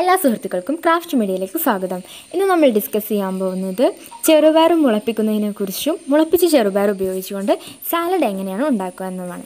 എല്ലാ സുഹൃത്തുക്കൾക്കും ക്രാഫ്റ്റ് മീഡിയയിലേക്ക് സ്വാഗതം ഇന്ന് നമ്മൾ ഡിസ്കസ് ചെയ്യാൻ പോകുന്നത് ചെറുപയർ മുളപ്പിക്കുന്നതിനെക്കുറിച്ചും മുളപ്പിച്ച ചെറുപയർ ഉപയോഗിച്ചുകൊണ്ട് സാലഡ് എങ്ങനെയാണ് ഉണ്ടാക്കുക എന്നതാണ്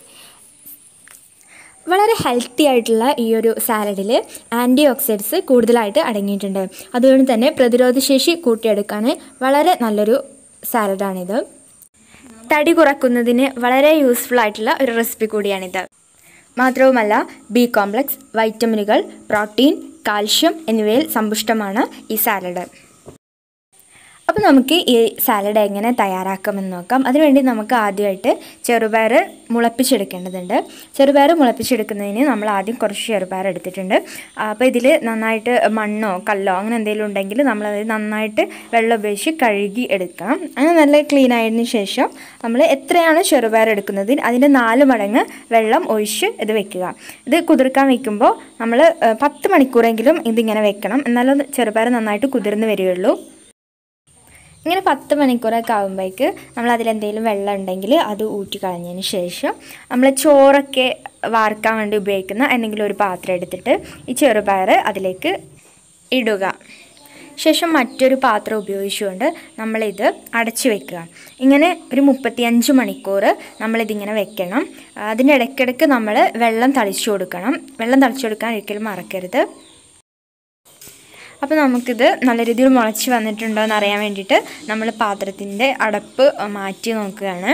വളരെ ഹെൽത്തി ആയിട്ടുള്ള ഈ ഒരു സാലഡിൽ ആൻറ്റി ഓക്സിഡൻസ് കൂടുതലായിട്ട് അടങ്ങിയിട്ടുണ്ട് അതുകൊണ്ട് തന്നെ പ്രതിരോധശേഷി കൂട്ടിയെടുക്കാൻ വളരെ നല്ലൊരു സാലഡാണിത് തടി കുറക്കുന്നതിന് വളരെ യൂസ്ഫുൾ ആയിട്ടുള്ള ഒരു റെസിപ്പി കൂടിയാണിത് മാത്രവുമല്ല ബി കോംപ്ലക്സ് വൈറ്റമിനുകൾ പ്രോട്ടീൻ കാൽഷ്യം എന്നിവയിൽ സമ്പുഷ്ടമാണ് ഈ സാലഡ് അപ്പോൾ നമുക്ക് ഈ സാലഡ് എങ്ങനെ തയ്യാറാക്കാമെന്ന് നോക്കാം അതിനുവേണ്ടി നമുക്ക് ആദ്യമായിട്ട് ചെറുപയർ മുളപ്പിച്ചെടുക്കേണ്ടതുണ്ട് ചെറുപയർ മുളപ്പിച്ചെടുക്കുന്നതിന് നമ്മൾ ആദ്യം കുറച്ച് ചെറുപയർ എടുത്തിട്ടുണ്ട് അപ്പോൾ ഇതിൽ നന്നായിട്ട് മണ്ണോ കല്ലോ അങ്ങനെ എന്തെങ്കിലും ഉണ്ടെങ്കിൽ നമ്മളത് നന്നായിട്ട് വെള്ളം ഉപയോഗിച്ച് കഴുകി എടുക്കണം അങ്ങനെ നല്ല ക്ലീൻ ആയതിനു ശേഷം നമ്മൾ എത്രയാണ് ചെറുപയർ എടുക്കുന്നത് അതിൻ്റെ നാല് മടങ്ങ് വെള്ളം ഒഴിച്ച് ഇത് വെക്കുക ഇത് കുതിർക്കാൻ വെക്കുമ്പോൾ നമ്മൾ പത്ത് മണിക്കൂറെങ്കിലും ഇതിങ്ങനെ വെക്കണം എന്നാലും ചെറുപയർ നന്നായിട്ട് കുതിർന്ന് വരികയുള്ളൂ ഇങ്ങനെ പത്ത് മണിക്കൂറൊക്കെ ആകുമ്പോഴേക്ക് നമ്മൾ അതിലെന്തെങ്കിലും വെള്ളം ഉണ്ടെങ്കിൽ അത് ഊറ്റി കളഞ്ഞതിന് ശേഷം നമ്മൾ ചോറൊക്കെ വാർക്കാൻ വേണ്ടി ഉപയോഗിക്കുന്ന എന്തെങ്കിലും ഒരു പാത്രം എടുത്തിട്ട് ഈ ചെറുപയർ അതിലേക്ക് ഇടുക ശേഷം മറ്റൊരു പാത്രം ഉപയോഗിച്ചുകൊണ്ട് നമ്മളിത് അടച്ചു വെക്കുക ഇങ്ങനെ ഒരു മുപ്പത്തിയഞ്ച് മണിക്കൂർ നമ്മളിതിങ്ങനെ വെക്കണം അതിൻ്റെ ഇടയ്ക്കിടയ്ക്ക് നമ്മൾ വെള്ളം തളിച്ചു കൊടുക്കണം വെള്ളം തളിച്ചു കൊടുക്കാൻ ഒരിക്കലും മറക്കരുത് അപ്പോൾ നമുക്കിത് നല്ല രീതിയിൽ മുളച്ച് വന്നിട്ടുണ്ടോ എന്ന് അറിയാൻ വേണ്ടിയിട്ട് നമ്മൾ പാത്രത്തിൻ്റെ അടപ്പ് മാറ്റി നോക്കുകയാണ്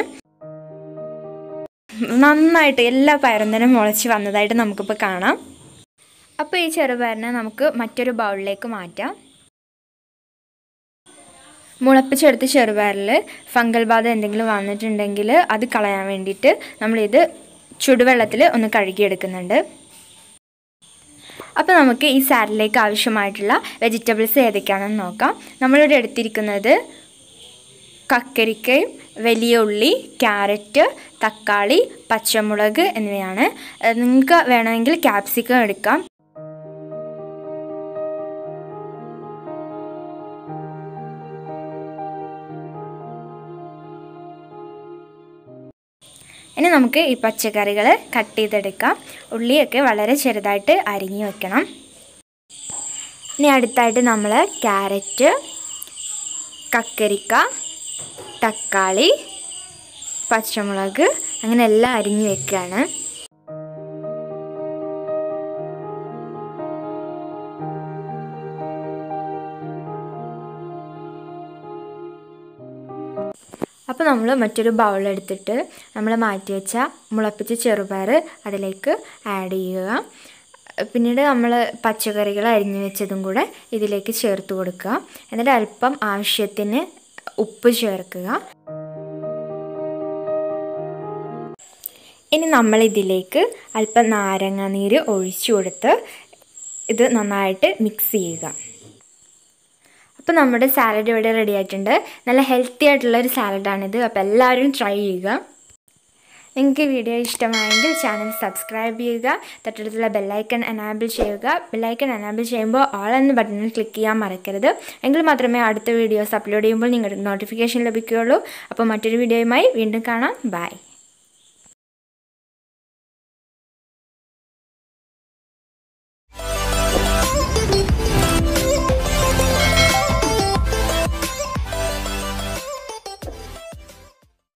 നന്നായിട്ട് എല്ലാ പയറും തന്നെ മുളച്ച് വന്നതായിട്ട് നമുക്കിപ്പോൾ കാണാം അപ്പോൾ ഈ ചെറുപയറിനെ നമുക്ക് മറ്റൊരു ബൗളിലേക്ക് മാറ്റാം മുളപ്പിച്ചെടുത്ത ചെറുപയറിൽ ഫംഗൽ ബാധ എന്തെങ്കിലും വന്നിട്ടുണ്ടെങ്കിൽ അത് കളയാൻ വേണ്ടിയിട്ട് നമ്മളിത് ചുടുവെള്ളത്തിൽ ഒന്ന് കഴുകിയെടുക്കുന്നുണ്ട് അപ്പോൾ നമുക്ക് ഈ സാലഡിലേക്ക് ആവശ്യമായിട്ടുള്ള വെജിറ്റബിൾസ് ഏതൊക്കെയാണെന്ന് നോക്കാം നമ്മളിവിടെ എടുത്തിരിക്കുന്നത് കക്കരിക്കയും വലിയ ഉള്ളി ക്യാരറ്റ് തക്കാളി പച്ചമുളക് എന്നിവയാണ് നിങ്ങൾക്ക് വേണമെങ്കിൽ ക്യാപ്സിക്കം എടുക്കാം ഇനി നമുക്ക് ഈ പച്ചക്കറികൾ കട്ട് ചെയ്തെടുക്കാം ഉള്ളിയൊക്കെ വളരെ ചെറുതായിട്ട് അരിഞ്ഞു വെക്കണം ഇനി അടുത്തായിട്ട് നമ്മൾ ക്യാരറ്റ് കക്കരിക്ക തക്കാളി പച്ചമുളക് അങ്ങനെ എല്ലാം അരിഞ്ഞു വെക്കുകയാണ് അപ്പോൾ നമ്മൾ മറ്റൊരു ബൗളെടുത്തിട്ട് നമ്മൾ മാറ്റി വെച്ച മുളപ്പിച്ച ചെറുപയർ അതിലേക്ക് ആഡ് ചെയ്യുക പിന്നീട് നമ്മൾ പച്ചക്കറികൾ അരിഞ്ഞു വെച്ചതും കൂടെ ഇതിലേക്ക് ചേർത്ത് കൊടുക്കുക എന്നിട്ട് അല്പം ആവശ്യത്തിന് ഉപ്പ് ചേർക്കുക ഇനി നമ്മൾ ഇതിലേക്ക് അല്പം നാരങ്ങ നീര് ഒഴിച്ചു കൊടുത്ത് ഇത് നന്നായിട്ട് മിക്സ് ചെയ്യുക അപ്പോൾ നമ്മുടെ സാലഡ് ഇവിടെ റെഡി ആയിട്ടുണ്ട് നല്ല ഹെൽത്തി ആയിട്ടുള്ള ഒരു സാലഡാണിത് അപ്പോൾ എല്ലാവരും ട്രൈ ചെയ്യുക നിങ്ങൾക്ക് വീഡിയോ ഇഷ്ടമായെങ്കിൽ ചാനൽ സബ്സ്ക്രൈബ് ചെയ്യുക തൊട്ടടുത്തുള്ള ബെല്ലൈക്കൺ എനാബിൾ ചെയ്യുക ബെല്ലൈക്കൺ എനാബിൾ ചെയ്യുമ്പോൾ ഓൾ എന്ന ബട്ടണിൽ ക്ലിക്ക് ചെയ്യാൻ മറക്കരുത് എങ്കിൽ മാത്രമേ അടുത്ത വീഡിയോസ് അപ്ലോഡ് ചെയ്യുമ്പോൾ നിങ്ങൾക്ക് നോട്ടിഫിക്കേഷൻ ലഭിക്കുകയുള്ളൂ അപ്പോൾ മറ്റൊരു വീഡിയോയുമായി വീണ്ടും കാണാം ബൈ